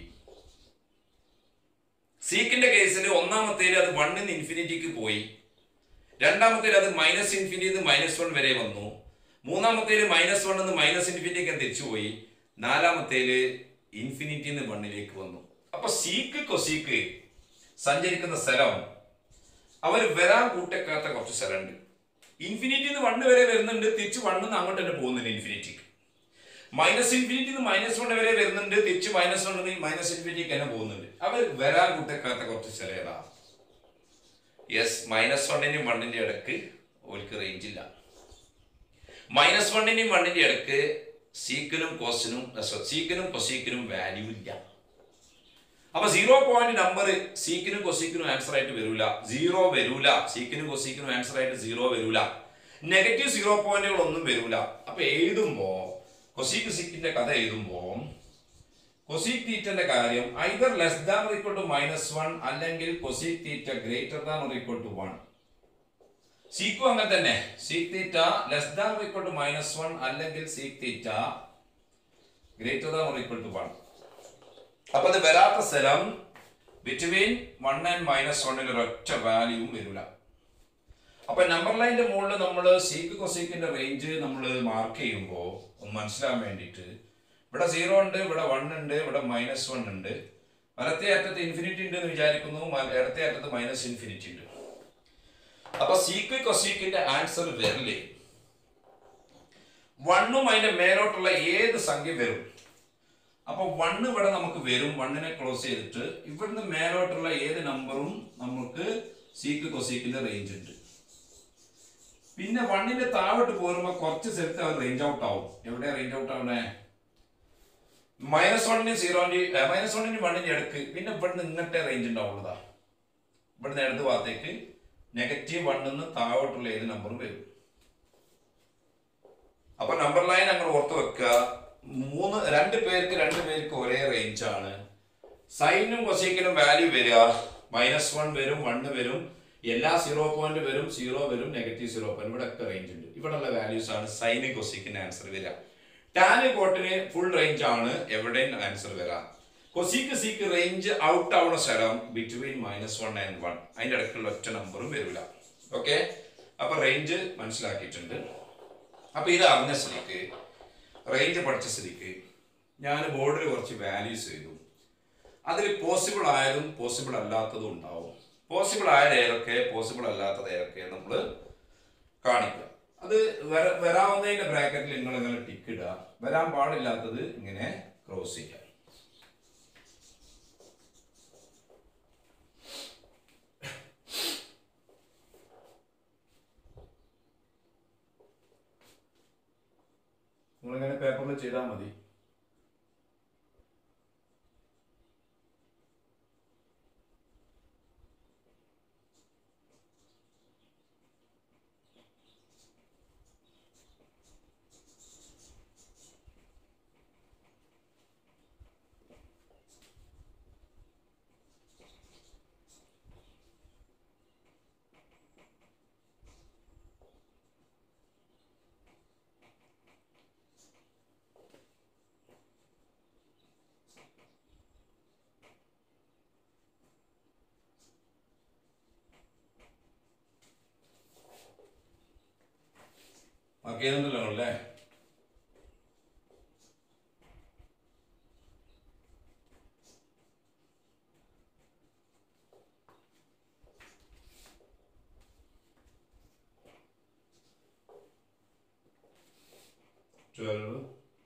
സീക്കിന്റെ കേസിൽ ഒന്നാമത്തേല് അത് വണ്ണിൽ നിന്ന് ഇൻഫിനിറ്റിക്ക് പോയി രണ്ടാമത്തേല് അത് മൈനസ് ഇൻഫിനിറ്റി നിന്ന് മൈനസ് വൺ വരെ വന്നു മൂന്നാമത്തേല് മൈനസ് വൺ നിന്ന് മൈനസ് ഇൻഫിനിറ്റിക്ക് തിരിച്ചു പോയി നാലാമത്തേല് ഇൻഫിനിറ്റി നിന്ന് വണ്ണിലേക്ക് വന്നു അപ്പൊ സീക്ക് കൊസീക്ക് സഞ്ചരിക്കുന്ന സ്ഥലം അവർ വരാൻ കൂട്ടക്കാത്ത കുറച്ച് സ്ഥലമുണ്ട് ഇൻഫിനിറ്റി നിന്ന് വണ്ണ് വരെ വരുന്നുണ്ട് തിരിച്ച് വണ്ണിന്ന് അങ്ങോട്ട് തന്നെ പോകുന്നുണ്ട് ഇൻഫിനിറ്റിക്ക് മൈനസ് ഇൻഫിനിറ്റി നിന്ന് മൈനസ് വൺ വരെ വരുന്നുണ്ട് തിരിച്ച് മൈനസ് വൺ മൈനസ് ഇൻഫിനിറ്റിക്ക് തന്നെ പോകുന്നുണ്ട് അവർ വരാൻ കൂട്ടക്കാത്ത കുറച്ച് സ്ഥലം ഏതാ യെസ് മൈനസ് വണ്ണിന്റെയും വണ്ണിന്റെ ഇടക്ക് ഓൽക്ക് റേഞ്ച് ഇല്ല മൈനസ് വണ്ണിന്റെയും വണ്ണിന്റെ ഇടക്ക് സീക്കിനും കോസിനും സീക്കിനും കൊസീക്കിനും വാല്യൂ ഇല്ല അപ്പൊ സീറോ പോയിന്റ് നമ്പർ സീക്കിനും കൊസീക്കിനും ആൻസർ ആയിട്ട് വരൂല സീറോ വരൂല സീക്കിനും കൊസീക്കിനും ആൻസർ ആയിട്ട് സീറോ വരൂല നെഗറ്റീവ് സീറോ പോയിന്റുകൾ ഒന്നും വരൂല അപ്പൊ എഴുതുമ്പോ കൊസീക്ക് സീക്കിന്റെ കഥ എഴുതുമ്പോ കൊസീക് തീറ്റന്റെ കാര്യം either less than equal to minus one അല്ലെങ്കിൽ cosec theta greater than equal to one സീക്കും അങ്ങനെ തന്നെ sec theta less than equal to minus one അല്ലെങ്കിൽ sec theta greater than equal to one അപ്പൊ അത് വരാത്ത സ്ഥലം ബിറ്റ്വീൻ വൺ ആൻഡ് മൈനസ് വണ്ണിൽ ഒരൊറ്റ വാല്യൂവും വരില്ല അപ്പൊ നമ്പർ ലൈനിന്റെ മുകളിൽ നമ്മൾ സീക്ക് കൊസീക്കിന്റെ റേഞ്ച് നമ്മൾ മാർക്ക് ചെയ്യുമ്പോൾ ഒന്ന് മനസ്സിലാൻ വേണ്ടിയിട്ട് ഇവിടെ സീറോ ഉണ്ട് ഇവിടെ വൺ ഉണ്ട് ഇവിടെ മൈനസ് വൺ ഉണ്ട് വലത്തെ അറ്റത്ത് ഇൻഫിനിറ്റി ഉണ്ട് എന്ന് വിചാരിക്കുന്നു മ- ഇടത്തെ അറ്റത്ത് മൈനസ് ഇൻഫിനിറ്റി ഉണ്ട് അപ്പൊ സീക്ക് കൊസീക്കിന്റെ ആൻസർ വരില്ലേ വണ്ണും അതിന്റെ മേലോട്ടുള്ള ഏത് സംഖ്യ വരും അപ്പൊ വണ്ണ് ഇവിടെ നമുക്ക് വരും വണ്ണിനെ ക്ലോസ് ചെയ്തിട്ട് ഇവിടുന്ന് മേലോട്ടുള്ള ഏത് നമ്പറും നമുക്ക് സീക്ക് കൊസീക്കിന്റെ റേഞ്ച് ഉണ്ട് പിന്നെ വണ്ണിന്റെ താഴോട്ട് പോരുമ്പോ കുറച്ച് സ്ഥലത്ത് അവൻ റേഞ്ച് ഔട്ട് ആവും എവിടെ റേഞ്ച് ഔട്ട് ആവണേ മൈനസ് വണ്ണിന് സീറോന്റെ മൈനസ് വണ്ണിന് വണ്ണിന്റെ ഇടക്ക് പിന്നെ ഇവിടുന്ന് ഇങ്ങനത്തെ റേഞ്ച് ഉണ്ടാവുള്ളതാ ഇവിടുന്ന് ഇടത് ഭാഗത്തേക്ക് നെഗറ്റീവ് വണ്ണിന്ന് താഴോട്ടുള്ള ഏത് നമ്പറും വരും അപ്പൊ നമ്പർ ലൈൻ അങ്ങനെ ഓർത്ത് വെക്കുക മൂന്ന് രണ്ട് പേർക്ക് രണ്ട് പേർക്ക് ഒരേ റേഞ്ച് ആണ് സൈനും കൊസീക്കിനും വാല്യൂ വരിക മൈനസ് വൺ വരും വണ്ണ് വരും എല്ലാ സീറോ പോയിന്റ് വരും സീറോ വരും നെഗറ്റീവ് സീറോ പോയിന്റ് ഇവിടെ ഒക്കെ റേഞ്ച് ഉണ്ട് ഇവിടെ ഉള്ള വാല്യൂസ് ആണ് സൈനും കൊസീക്കിന്റെ ആൻസർ വരിക ടാന് കോട്ടിന് ഫുൾ റേഞ്ച് ആണ് എവിടെയും ആൻസർ വരാം കൊസിക്ക് സീക്ക് റേഞ്ച് ഔട്ട് ആവുന്ന സ്ഥലം between minus one and one അതിന്റെ ഇടയ്ക്കുള്ള ഒറ്റ നമ്പറും വരില്ല ഓക്കെ അപ്പൊ റേഞ്ച് മനസ്സിലാക്കിയിട്ടുണ്ട് അപ്പൊ ഇത് അറിഞ്ഞ സ്ഥിതിക്ക് റേഞ്ച് പഠിച്ച സ്ഥിതിക്ക് ഞാൻ ബോർഡിൽ കുറച്ച് വാല്യൂസ് ചെയ്തു അതിൽ പോസിബിൾ ആയതും പോസിബിൾ അല്ലാത്തതും ഉണ്ടാവും പോസിബിൾ ആയത് ഏതൊക്കെ പോസിബിൾ അല്ലാത്തത് ഏതൊക്കെ നമ്മൾ കാണിക്കുക അത് വര വരാവുന്നതിന്റെ ബ്രാക്കറ്റിൽ നിങ്ങൾ ഇങ്ങനെ ടിക്ക് ഇടുക വരാൻ പാടില്ലാത്തത് ഇങ്ങനെ ക്രോസ് ചെയ്യുക നിങ്ങളിങ്ങനെ പേപ്പറിൽ ചെയ്താൽ മതി മാർക്ക് ചെയ്യുന്നുണ്ടല്ലോ അല്ലേ ട്വൽവ്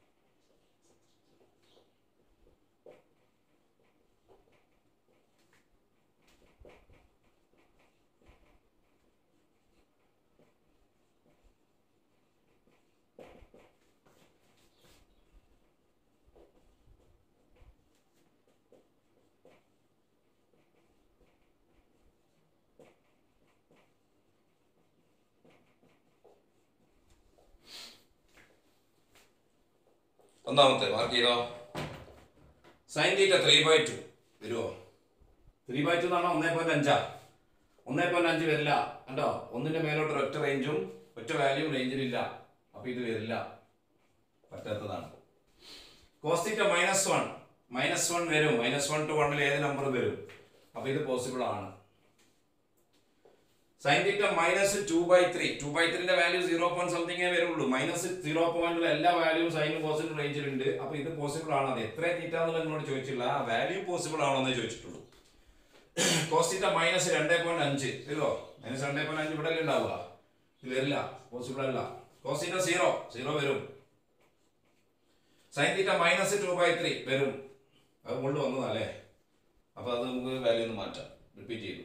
ഒന്നാമത്തെ മാർക്ക് ചെയ്തോ sine theta three by two വരുമോ ത്രീ ബൈ ടു എന്നാണോ ഒന്നേ പോയിന്റ് അഞ്ചാ ഒന്നേ പോയിന്റ് അഞ്ച് വരില്ല കണ്ടോ ഒന്നിന്റെ മേലോട്ട് ഒറ്റ റേഞ്ചും ഒറ്റ വാല്യൂം റേഞ്ചിലില്ല അപ്പൊ ഇത് വരില്ല പറ്റാത്തതാണ് cos theta minus one minus one വരും മൈനസ് വൺ ടു വണ്ണിൽ ഏത് നമ്പർ വരും അപ്പൊ ഇത് പോസിബിൾ ആണ് sine theta minus two by three two by ത്രീന്റെ വാല്യൂ സീറോ പോയിന്റ് സംതിങ്ങേ വരുള്ളൂ മൈനസ് സീറോ പോയിന്റിൽ എല്ലാ വാല്യൂവും സൈനും പോസിബിൾ റേഞ്ചിലുണ്ട് അപ്പൊ ഇത് പോസിബിൾ ആണ് അത് എത്ര തീറ്റ എന്നുള്ളത് എന്നോട് ചോദിച്ചില്ല ആ വാല്യൂ പോസിബിൾ ആണോ എന്നേ ചോദിച്ചിട്ടുള്ളൂ കോസ്റ്റീറ്റ മൈനസ് രണ്ടേ പോയിന്റ് അഞ്ച് വരുമോ മൈനസ് രണ്ടേ പോയിന്റ് അഞ്ച് ഇവിടെ ഉണ്ടാവുക ഇത് വരില്ല പോസിബിൾ അല്ല കോസ്റ്റീറ്റ സീറോ സീറോ വരും sine theta minus two by three വരും അത് കൊണ്ട് വന്നതല്ലേ അപ്പൊ അത് നമുക്ക് വാല്യൂ ഒന്ന് മാറ്റാം റിപ്പീറ്റ് ചെയ്തു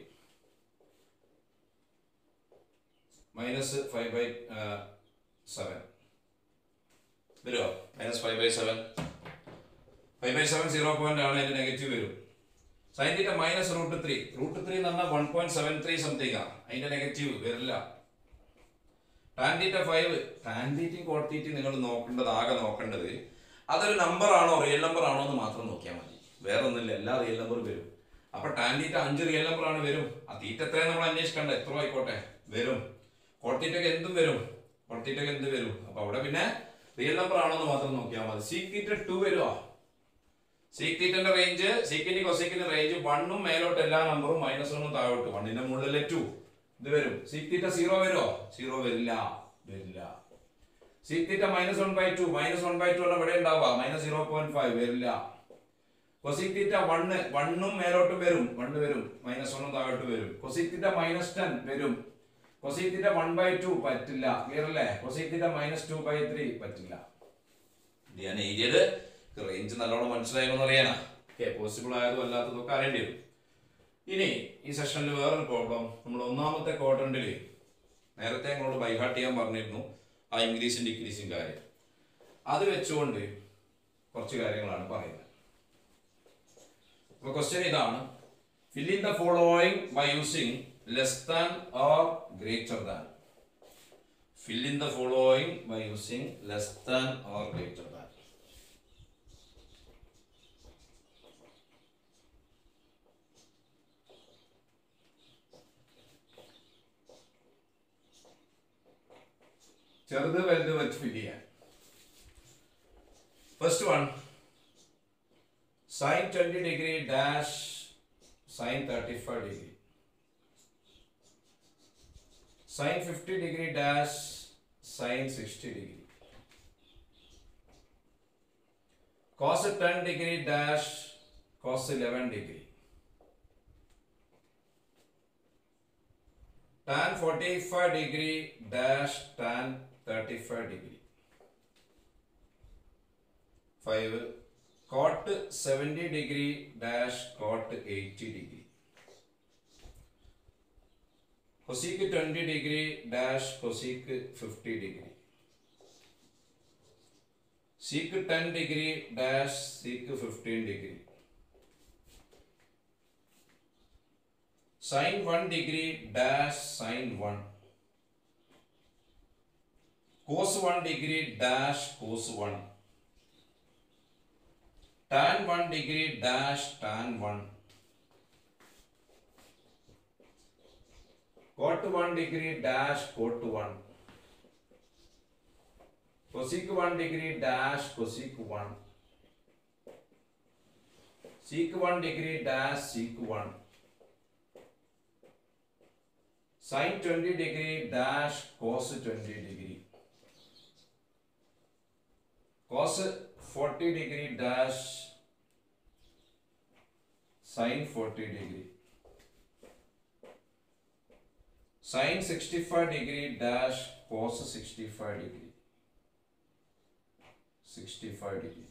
മൈനസ് ഫൈവ് ബൈ സെവൻ വരുമോ minus five by seven five by seven zero point ആണ് അതിന്റെ നെഗറ്റീവ് വരും sine theta minus root three root three എന്ന് പറഞ്ഞാൽ one point seven three something ആ അതിന്റെ നെഗറ്റീവ് വരില്ല ടാൻ തീറ്റ ഫൈവ് ടാൻ തീറ്റയും കോട്ട് തീറ്റയും നിങ്ങൾ നോക്കേണ്ടത് ആകെ നോക്കേണ്ടത് അതൊരു നമ്പർ ആണോ റിയൽ നമ്പർ ആണോ എന്ന് മാത്രം നോക്കിയാൽ മതി വേറെ ഒന്നുമില്ല എല്ലാ റിയൽ നമ്പറും വരും അപ്പൊ ടാൻ തീറ്റ അഞ്ച് റിയൽ നമ്പർ ആണ് വരും ആ തീറ്റ എത്രയും നമ്മൾ അന്വേഷിക്കണ്ട എത്ര ആയിക്കോട്ടെ വരും കോട്ടീറ്റൊക്കെ എന്തും വരും കോട്ടീറ്റൊക്കെ എന്ത് വരും അപ്പൊ അവിടെ പിന്നെ റിയൽ നമ്പർ ആണോ എന്ന് മാത്രം നോക്കിയാൽ മതി സീക് തീറ്റ ടു വരുമോ സീക് തീറ്റന്റെ റേഞ്ച് സീക്കിന്റെ കൊസീക്കിന്റെ റേഞ്ച് വണ്ണും മേലോട്ട് എല്ലാ നമ്പറും മൈനസ് വണ്ണും താഴോട്ട് വണ്ണിന്റെ മുകളിലെ ടു ഇത് വരും സീക് തീറ്റ സീറോ വരുമോ സീറോ വരില്ല വരില്ല sec theta minus one by two minus one by two ആണ് ഇവിടെ ഉണ്ടാവുക മൈനസ് സീറോ പോയിന്റ് ഫൈവ് വരില്ല കൊസിക് തീറ്റ വണ്ണ് വണ്ണും മേലോട്ടും വരും വണ്ണ് വരും മൈനസ് വണ്ണും താഴോട്ട് വരും കൊസിക് തീറ്റ മൈനസ് ടെൻ വരും cosec theta one by two പറ്റില്ല ക്ലിയർ അല്ലേ cosec theta minus two by three പറ്റില്ല ഇത് ഞാൻ എഴുതിയത് റേഞ്ച് നല്ലോണം മനസ്സിലായെന്ന് അറിയാനാ ഓക്കെ പോസിബിൾ ആയതും അല്ലാത്തതും ഒക്കെ അറിയേണ്ടി വരും ഇനി ഈ സെഷനിൽ വേറൊരു പ്രോബ്ലം നമ്മൾ ഒന്നാമത്തെ ക്വാഡ്രന്റിൽ നേരത്തെ ഞങ്ങളോട് ബൈഹാർട്ട് ചെയ്യാൻ പറഞ്ഞിരുന്നു ആ ഇൻക്രീസും ഡിക്രീസും കാര്യം അത് വെച്ചുകൊണ്ട് കുറച്ച് കാര്യങ്ങളാണ് പറയുന്നത് അപ്പോൾ ക്വസ്റ്റ്യൻ ഇതാണ് fill in the following by using less than or greater than fill in the following by using less than or greater than ചെറുത് വലുത് വെച്ച് ഫില്ല് ചെയ്യാൻ first one sine twenty degree dash sine thirty five degree sine fifty degree dash sine sixty degree cos 10 degree dash cos 11 degree tan 45 degree dash tan 35 degree 5 cot 70 degree dash cot 80 degree cosec 20 degree dash cosec 50 degree sec 10 degree dash sec 15 degree sin 1 degree dash sin 1 cos 1 degree dash cos 1 tan 1 degree dash tan 1 cot 1 degree dash cot 1 cosec 1 degree dash cosec 1 sec 1 degree dash sec 1 sin 20 degree dash cos 20 degree cos 40 degree dash sin 40 degree sin 65 degree dash cos 65 degree 65 degree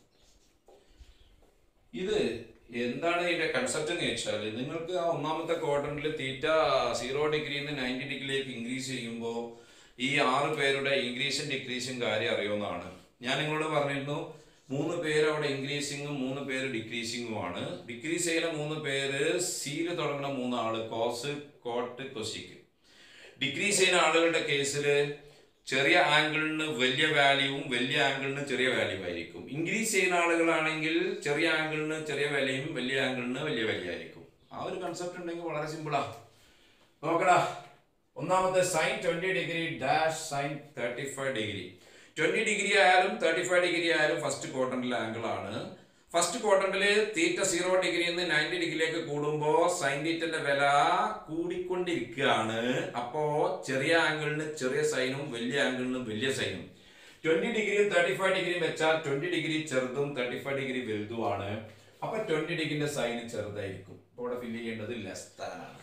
ഇത് എന്താണ് ഇതിന്റെ concept എന്ന് വെച്ചാൽ നിങ്ങൾക്ക് ആ ഒന്നാമത്തെ ക്വാർട്ടറിൽ theta zero ഡിഗ്രിയിൽ നിന്ന് നയൻറ്റി ഡിഗ്രിയിലേക്ക് ഇൻക്രീസ് ചെയ്യുമ്പോൾ ഈ ആറ് പേരുടെ ഇൻക്രീസും ഡിക്രീസും കാര്യം അറിയുന്നതാണ് ഞാൻ നിങ്ങളോട് പറഞ്ഞിരുന്നു മൂന്ന് പേര് അവിടെ ഇൻക്രീസിങ്ങും മൂന്ന് പേര് ഡിക്രീസിങ്ങും ആണ് ഡിക്രീസ് ചെയ്യുന്ന മൂന്ന് പേര് സീല് തുടങ്ങുന്ന മൂന്നാള് കോസ് കോട്ട് കൊസിക്ക് ഡിക്രീസ് ചെയ്യുന്ന ആളുകളുടെ കേസിൽ ചെറിയ ആംഗിളിന് വലിയ വാല്യൂവും വലിയ ആംഗിളിന് ചെറിയ വാല്യൂ ആയിരിക്കും ഇൻക്രീസ് ചെയ്യുന്ന ആളുകളാണെങ്കിൽ ചെറിയ ആംഗിളിന് ചെറിയ വിലയും വലിയ ആംഗിളിന് വലിയ വില ആയിരിക്കും ആ ഒരു കൺസെപ്റ്റ് ഉണ്ടെങ്കിൽ വളരെ സിമ്പിളാ നോക്കടാ ഒന്നാമത്തെ sine twenty degree dash sine thirty five degree twenty degree ആയാലും തേർട്ടി ഫൈവ് ഡിഗ്രി ആയാലും ഫസ്റ്റ് ക്വാർട്ടറിലെ ആംഗിൾ ആണ് ഫസ്റ്റ് ക്വാർട്ടറിൽ തീറ്റ സീറോ ഡിഗ്രിയിൽ നിന്ന് നയൻറ്റി ഡിഗ്രിയിലേക്ക് കൂടുമ്പോൾ സൈൻ തീറ്റന്റെ വില കൂടിക്കൊണ്ടിരിക്കുകയാണ് അപ്പോ ചെറിയ ആംഗിളിന് ചെറിയ സൈനും വലിയ ആംഗിളിന് വലിയ സൈനും ട്വന്റി ഡിഗ്രിയും തേർട്ടി ഫൈവ് ഡിഗ്രിയും വെച്ചാൽ ട്വന്റി ഡിഗ്രി ചെറുതും തേർട്ടി ഫൈവ് ഡിഗ്രി വലുതുമാണ് അപ്പൊ ട്വന്റി ഡിഗ്രിന്റെ സൈൻ ചെറുതായിരിക്കും അപ്പോൾ ഇവിടെ ഫില്ല് ചെയ്യേണ്ടത് ലെസ് ആണ്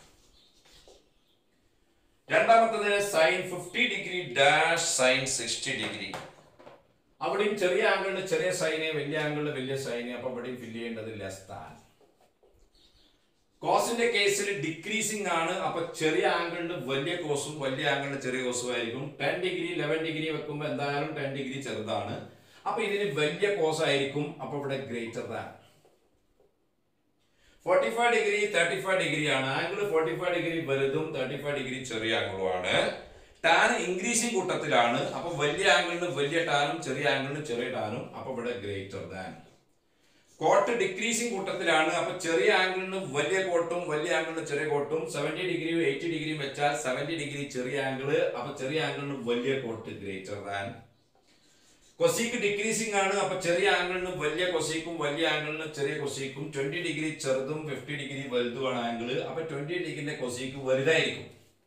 രണ്ടാമത്തത് sine fifty degree dash sine sixty degree അവിടെയും ചെറിയ ആംഗിളിന് ചെറിയ സൈന് വലിയ ആംഗിളിന് വലിയ സൈന് അപ്പൊ ഇവിടെയും ഫില്ല് ചെയ്യേണ്ടത് ലെസ് താൻ കോസിന്റെ കേസിൽ ഡിക്രീസിംഗ് ആണ് അപ്പൊ ചെറിയ ആംഗിളിന് വലിയ കോസും വലിയ ആംഗിളിന് ചെറിയ കോസും ആയിരിക്കും ടെൻ ഡിഗ്രി ലെവൻ ഡിഗ്രി വെക്കുമ്പോൾ എന്തായാലും ടെൻ ഡിഗ്രി ചെറുതാണ് അപ്പൊ ഇതിന് വലിയ കോസ് ആയിരിക്കും അപ്പൊ ഇവിടെ greater than forty five degree thirty five degree ആണ് ആംഗിൾ ഫോർട്ടി ഫൈവ് ഡിഗ്രി വലുതും തേർട്ടി ഫൈവ് ഡിഗ്രി ചെറിയ ആംഗിളും ആണ് ടാൻ ഇൻക്രീസിംഗ് കൂട്ടത്തിലാണ് അപ്പൊ വലിയ ആംഗിളിന് വലിയ ടാനും ചെറിയ ആംഗിളിന് ചെറിയ ടാനും അപ്പൊ ഇവിടെ ഗ്രേറ്റർ ദാൻ കോട്ട് ഡിക്രീസിംഗ് കൂട്ടത്തിലാണ് അപ്പൊ ചെറിയ ആംഗിളിന് വലിയ കോട്ടും വലിയ ആംഗിളിന് ചെറിയ കോട്ടും സെവന്റി ഡിഗ്രിയും എയ്റ്റി ഡിഗ്രിയും വെച്ചാൽ സെവന്റി ഡിഗ്രി ചെറിയ ആംഗിള് അപ്പൊ ചെറിയ ആംഗിളിന് വലിയ cot greater than cosec decreasing ആണ് അപ്പൊ ചെറിയ ആംഗിളിന് വലിയ കൊസീക്കും വലിയ ആംഗിളിന് ചെറിയ കൊസീക്കും ട്വന്റി ഡിഗ്രി ചെറുതും ഫിഫ്റ്റി ഡിഗ്രി വലുതുമാണ് ആംഗിള് അപ്പൊ ട്വന്റി ഡിഗ്രിന്റെ കൊസീക്ക് വലുതായിരിക്കും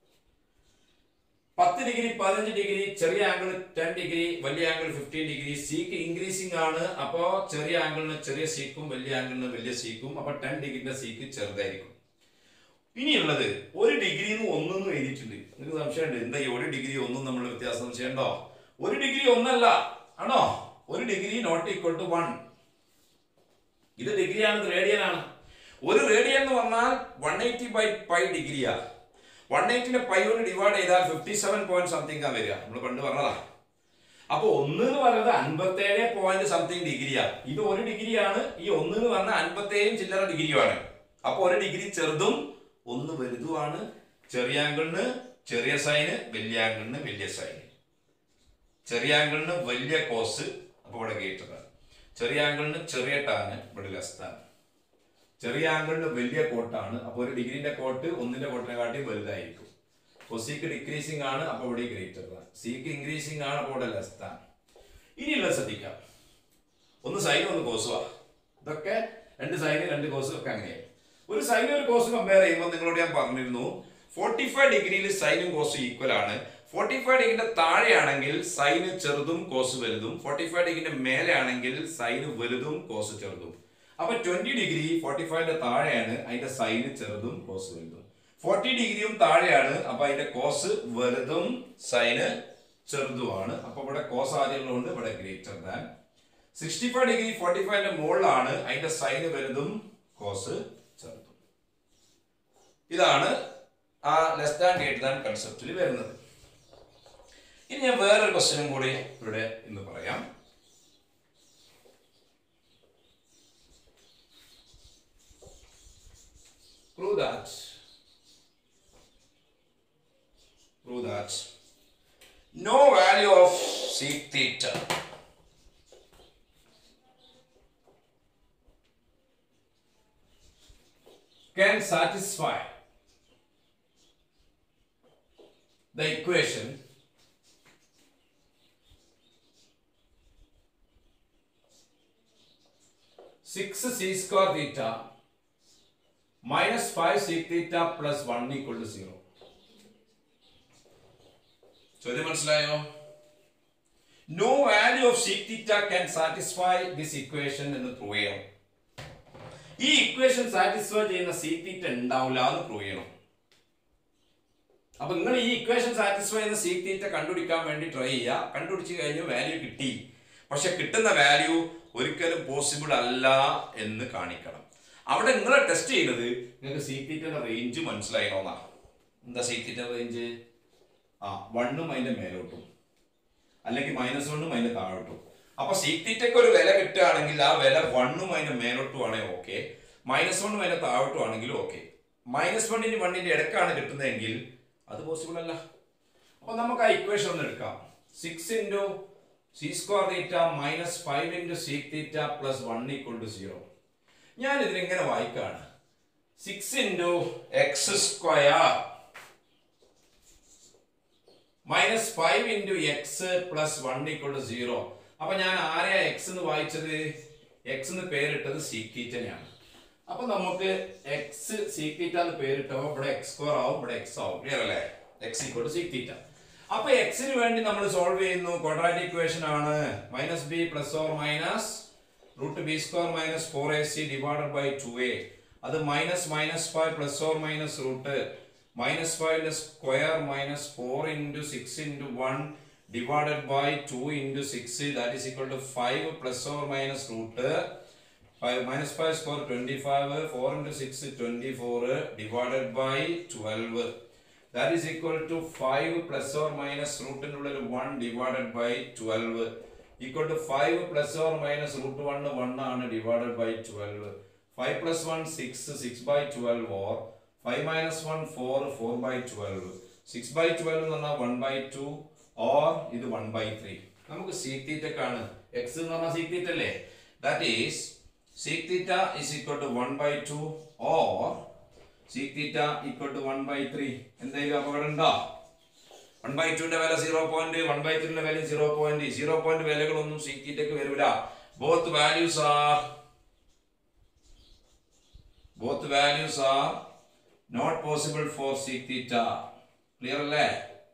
പത്ത് ഡിഗ്രി പതിനഞ്ച് ഡിഗ്രി ചെറിയ ആംഗിൾ ടെൻ ഡിഗ്രി വലിയ angle fifteen degree sec increasing ആണ് അപ്പോ ചെറിയ ആംഗിളിന് ചെറിയ സീക്കും വലിയ ആംഗിളിന് വലിയ സീക്കും അപ്പൊ ടെൻ ഡിഗ്രിന്റെ സീക്ക് ചെറുതായിരിക്കും ഇനിയുള്ളത് ഒരു ഡിഗ്രിന്ന് ഒന്നെന്ന് എഴുതിയിട്ടുണ്ട് നിങ്ങൾക്ക് സംശയമുണ്ട് എന്താ ഈ ഒരു ഡിഗ്രി ഒന്നും നമ്മൾ വ്യത്യാസം ചെയ്യണ്ടോ ഒരു ഡിഗ്രി ഒന്നല്ല ആണോ ഒരു degree not equal to one ഇത് ഡിഗ്രിയാണ് ഇത് റേഡിയൻ ആണ് ഒരു റേഡിയൻ എന്ന് പറഞ്ഞാൽ വൺ എയ്റ്റി ബൈ പൈ ഡിഗ്രിയാ വൺ എയ്റ്റിനെ പൈ കൊണ്ട് ഡിവൈഡ് ചെയ്താൽ ഫിഫ്റ്റി സെവൻ പോയിന്റ് സംതിങ് ആ വരിക നമ്മൾ പണ്ട് പറഞ്ഞതാ അപ്പൊ ഒന്ന് എന്ന് പറയുന്നത് അൻപത്തേഴ് പോയിന്റ് സംതിങ് ഡിഗ്രിയാ ഇത് ഒരു ഡിഗ്രിയാണ് ഈ ഒന്ന് എന്ന് പറഞ്ഞാൽ അൻപത്തേഴും ചില്ലറ ഡിഗ്രിയുമാണ് അപ്പൊ ഒരു ഡിഗ്രി ചെറുതും ഒന്ന് വലുതുമാണ് ചെറിയ ആംഗിളിന് ചെറിയ സൈന് വലിയ ആംഗിളിന് വലിയ സൈന് ചെറിയ ആംഗിളിന് വലിയ കോസ് അപ്പൊ ഇവിടെ ഗേറ്ററാണ് ചെറിയ ആംഗിളിന് ചെറിയ ടാന് ഇവിടെ ലെസ്താണ് ചെറിയ ആംഗിളിന് വലിയ കോട്ടാണ് അപ്പൊ ഒരു ഡിഗ്രിന്റെ കോട്ട് ഒന്നിന്റെ കോട്ടിനെ കാട്ടി വലുതായിരിക്കും കൊസിക്ക് ഡിക്രീസിംഗ് ആണ് അപ്പൊ ഇവിടെ ഗ്രേറ്റർ ആണ് സിക്ക് ഇൻക്രീസിംഗ് ആണ് അപ്പൊ ഇവിടെ ലെസ് ആണ് ഇനിയുള്ള ശ്രദ്ധിക്കാം ഒന്ന് സൈനും ഒന്ന് കോസുവാ ഇതൊക്കെ രണ്ട് സൈന് രണ്ട് കോസും ഒക്കെ അങ്ങനെയായി ഒരു സൈനും ഒരു കോസും കമ്പയർ ചെയ്യുമ്പോൾ നിങ്ങളോട് ഞാൻ പറഞ്ഞിരുന്നു ഫോർട്ടി ഫൈവ് ഡിഗ്രിയിൽ സൈനും കോസും ഈക്വൽ ആണ് ഫോർട്ടി ഫൈവ് ഡിഗ്രിന്റെ താഴെയാണെങ്കിൽ സൈന് ചെറുതും കോസ് വലുതും ഫോർട്ടി ഫൈവ് ഡിഗ്രിന്റെ മേലെ ആണെങ്കിൽ സൈന് വലുതും കോസ് ചെറുതും അപ്പൊ ട്വന്റി ഡിഗ്രി ഫോർട്ടി ഫൈവിന്റെ താഴെയാണ് അതിന്റെ സൈന് ചെറുതും കോസ് വലുതും ഫോർട്ടി ഡിഗ്രിയും താഴെയാണ് അപ്പൊ അതിന്റെ കോസ് വലുതും സൈന് ചെറുതുമാണ് അപ്പൊ ഇവിടെ കോസ് ആദ്യമുള്ളതുകൊണ്ട് ഇവിടെ greater than sixty five degree forty ഫൈവിന്റെ മുകളിലാണ് അതിന്റെ സൈന് വലുതും കോസ് ചെറുതും ഇതാണ് ആ ലെസ് ദാൻ ഗ്രേറ്റർ ദാൻ കൺസെപ്റ്റിൽ വരുന്നത് ഇനി ഞാൻ വേറൊരു ക്വസ്റ്റ്യനും കൂടി ഇവിടെ ഇന്ന് പറയാം prove that prove that no value of sec theta can satisfy the equation six c square theta minus 5 sec theta plus 1 equal to 0. ചോദ്യം മനസ്സിലായോ no value of sec theta can satisfy this equation എന്ന് prove ചെയ്യണം ഈ equation satisfy ചെയ്യുന്ന sec theta ഉണ്ടാവില്ല എന്ന് prove ചെയ്യണം അപ്പൊ നിങ്ങൾ ഈ ഇക്വേഷൻ സാറ്റിസ്ഫൈ ചെയ്യുന്ന സീക് തീറ്റ കണ്ടുപിടിക്കാൻ വേണ്ടി ട്രൈ ചെയ്യുക കണ്ടുപിടിച്ച് കഴിഞ്ഞു വാല്യൂ കിട്ടി പക്ഷെ കിട്ടുന്ന വാല്യൂ ഒരിക്കലും പോസിബിൾ അല്ല എന്ന് കാണിക്കണം അവിടെ നിങ്ങളെ ടെസ്റ്റ് ചെയ്യുന്നത് നിങ്ങൾക്ക് സീക് തീറ്റയുടെ റേഞ്ച് മനസ്സിലായണോന്നാ എന്താ സീക് തീറ്റ റേഞ്ച് ആ വണ്ണും അതിന്റെ മേലോട്ടും അല്ലെങ്കിൽ മൈനസ് വണ്ണും അതിന്റെ താഴോട്ടും അപ്പൊ സീക് തീറ്റയ്ക്ക് ഒരു വില കിട്ടുകയാണെങ്കിൽ ആ വില വണ്ണും അതിന്റെ മേലോട്ടും ആണെങ്കിൽ ഓക്കെ മൈനസ് വണ്ണും അതിന്റെ താഴോട്ടും ആണെങ്കിലും ഓക്കെ മൈനസ് വണ്ണിന് വണ്ണിന്റെ ഇടക്കാണ് കിട്ടുന്നതെങ്കിൽ അത് പോസിബിൾ അല്ല അപ്പൊ നമുക്ക് ആ ഇക്വേഷൻ ഒന്ന് എടുക്കാം six into sec square theta minus five into sec theta plus one equal to zero ഞാൻ ഇതിനെങ്ങനെ വായിക്കാണ് six into x square minus five into x plus one equal to zero അപ്പൊ ഞാൻ ആരെയാ എക്സ് എന്ന് വായിച്ചത് എക്സ് എന്ന് പേരിട്ടത് സീക്കീറ്റനെയാണ് അപ്പൊ നമുക്ക് എക്സ് സീക്കീറ്റ എന്ന് പേരിട്ടോ ഇവിടെ എക്സ് സ്ക്വയർ ആവും ഇവിടെ എക്സ് ആവും ക്ലിയർ അല്ലേ എക്സ് ഈക്വൾ ടു സീക്കീറ്റ അപ്പൊ എക്സിന് വേണ്ടി നമ്മൾ സോൾവ് ചെയ്യുന്നു ക്വാഡ്രാറ്റിക് ഇക്വേഷൻ ആണ് minus b plus or minus root b square minus four a c divided by two a അത് minus minus five plus or minus root minus ഫൈവിന്റെ square minus four into six into one divided by two into six that is equal to five plus or minus root five minus five square twenty five four into six twenty four divided by twelve that is equal to five plus or minus റൂട്ടിൻ്റെ ഉള്ളിൽ one divided by twelve equal to five plus or minus root one one ആണ് divided by twelve five plus one six six by twelve or five minus one four four by twelve six by twelve എന്ന് പറഞ്ഞാൽ one by two or ഇത് one by three നമുക്ക് sec തീറ്റക്കാണ് x എന്ന് പറഞ്ഞാൽ sec theta അല്ലേ that is sec theta is equal to one by two or sec theta equal to one by three എന്തെങ്കിലും അപകടം ഉണ്ടോ വൺ ബൈ ടുന്റെ വില സീറോ പോയിന്റ് വൺ ബൈ ത്രീന്റെ വില സീറോ പോയിന്റ് സീറോ പോയിന്റ് വിലകളൊന്നും സീക് തീറ്റക്ക് വരില്ല both values are both values are not possible for sec theta clear അല്ലേ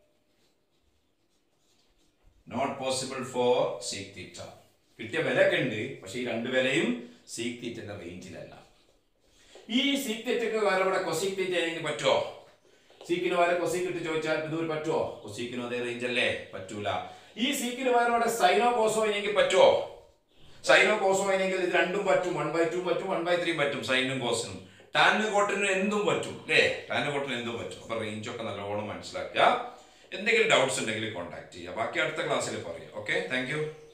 not possible for sec theta കിട്ടിയ വില ഒക്കെ ഉണ്ട് പക്ഷെ ഈ രണ്ട് വിലയും സീക് തീറ്റന്റെ റേഞ്ചിലല്ല ഈ സീക് തീറ്റക്ക് വേറെ ഇവിടെ കൊസീക് തീറ്റ എനിക്ക് പറ്റുമോ സീക്കിന് വരെ കൊസീക്ക് ഇട്ട് ചോദിച്ചാൽ ഇതൊരു പറ്റുമോ കൊസീക്കിനും അതേ റേഞ്ച് അല്ലേ പറ്റൂല ഈ സീക്കിന് വരെ ഇവിടെ സൈനോ കോസോ എനിക്ക് പറ്റുമോ സൈനോ കോസോ ആണെങ്കിൽ ഇത് രണ്ടും പറ്റും വൺ ബൈ ടു പറ്റും വൺ ബൈ ത്രീ പറ്റും സൈനും കോസിനും ടാനും കോട്ടിനും എന്തും പറ്റും അല്ലേ ടാനും കോട്ടിനും എന്തും പറ്റും അപ്പൊ റേഞ്ച് ഒക്കെ നല്ലോണം മനസ്സിലാക്കുക എന്തെങ്കിലും ഡൗട്ട്സ് ഉണ്ടെങ്കിൽ കോൺടാക്ട് ചെയ്യുക ബാക്കി അടുത്ത ക്ലാസ്സിൽ പറയാം ഓക്കെ താങ്ക് യു